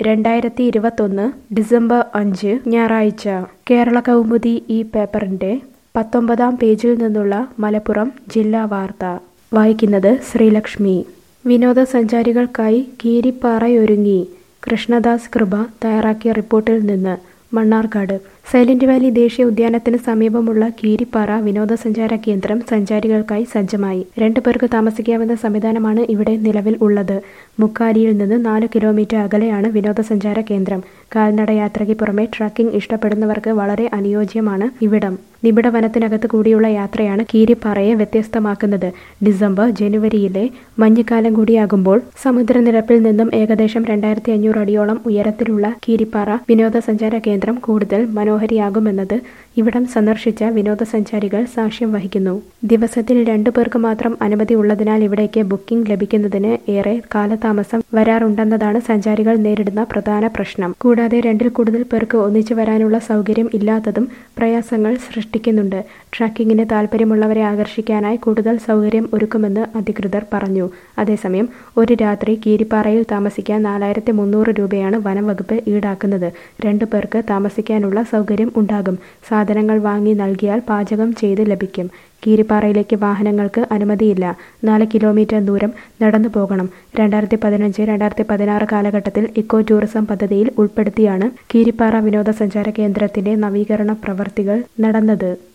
രണ്ടായിരത്തി ഇരുപത്തൊന്ന് ഡിസംബർ അഞ്ച് ഞായറാഴ്ച കേരള കൗമുദി ഈ പേപ്പറിന്റെ പത്തൊമ്പതാം പേജിൽ നിന്നുള്ള മലപ്പുറം ജില്ലാ വാർത്ത വായിക്കുന്നത് ശ്രീലക്ഷ്മി വിനോദസഞ്ചാരികൾക്കായി കീരിപ്പാറയൊരുങ്ങി കൃഷ്ണദാസ് കൃപ തയ്യാറാക്കിയ റിപ്പോർട്ടിൽ നിന്ന് മണ്ണാർക്കാട് സൈലന്റ് വാലി ദേശീയ ഉദ്യാനത്തിന് സമീപമുള്ള കീരിപ്പാറ വിനോദസഞ്ചാര കേന്ദ്രം സഞ്ചാരികൾക്കായി സജ്ജമായി രണ്ടു പേർക്ക് താമസിക്കാവുന്ന സംവിധാനമാണ് ഇവിടെ നിലവിൽ ഉള്ളത് മുക്കാലിയിൽ നിന്ന് നാല് കിലോമീറ്റർ അകലെയാണ് വിനോദസഞ്ചാര കേന്ദ്രം കാൽനട യാത്രയ്ക്ക് പുറമെ ട്രക്കിംഗ് ഇഷ്ടപ്പെടുന്നവർക്ക് വളരെ അനുയോജ്യമാണ് ഇവിടം നിബിഡ വനത്തിനകത്ത് കൂടിയുള്ള യാത്രയാണ് കീരിപ്പാറയെ വ്യത്യസ്തമാക്കുന്നത് ഡിസംബർ ജനുവരിയിലെ മഞ്ഞുകാലം കൂടിയാകുമ്പോൾ സമുദ്രനിരപ്പിൽ നിന്നും ഏകദേശം രണ്ടായിരത്തി അഞ്ഞൂറ് അടിയോളം ഉയരത്തിലുള്ള കീരിപ്പാറ വിനോദസഞ്ചാര കേന്ദ്രം കൂടുതൽ മനോഹരിയാകുമെന്നത് ഇവിടം സന്ദർശിച്ച വിനോദസഞ്ചാരികൾ സാക്ഷ്യം വഹിക്കുന്നു ദിവസത്തിൽ രണ്ടു പേർക്ക് മാത്രം അനുമതി ഉള്ളതിനാൽ ഇവിടേക്ക് ബുക്കിംഗ് ലഭിക്കുന്നതിന് ഏറെ കാലതാമസം വരാറുണ്ടെന്നതാണ് സഞ്ചാരികൾ നേരിടുന്ന പ്രധാന പ്രശ്നം കൂടാതെ രണ്ടിൽ കൂടുതൽ പേർക്ക് ഒന്നിച്ചു വരാനുള്ള സൗകര്യം ഇല്ലാത്തതും പ്രയാസങ്ങൾ സൃഷ്ടിക്കുന്നുണ്ട് ട്രക്കിങ്ങിന് താല്പര്യമുള്ളവരെ ആകർഷിക്കാനായി കൂടുതൽ സൗകര്യം ഒരുക്കുമെന്ന് അധികൃതർ പറഞ്ഞു അതേസമയം ഒരു രാത്രി കീരിപ്പാറയിൽ താമസിക്കാൻ നാലായിരത്തി മുന്നൂറ് രൂപയാണ് വനം വകുപ്പ് ഈടാക്കുന്നത് രണ്ടു പേർക്ക് താമസിക്കാനുള്ള സൗകര്യം ഉണ്ടാകും സാധനങ്ങൾ വാങ്ങി നൽകിയാൽ പാചകം ചെയ്ത് ലഭിക്കും കീരിപ്പാറയിലേക്ക് വാഹനങ്ങൾക്ക് അനുമതിയില്ല നാല് കിലോമീറ്റർ ദൂരം നടന്നു പോകണം രണ്ടായിരത്തി പതിനഞ്ച് രണ്ടായിരത്തി പതിനാറ് കാലഘട്ടത്തിൽ ഇക്കോ ടൂറിസം പദ്ധതിയിൽ ഉൾപ്പെടുത്തിയാണ് കീരിപ്പാറ വിനോദസഞ്ചാര കേന്ദ്രത്തിന്റെ നവീകരണ പ്രവർത്തികൾ നടന്നത്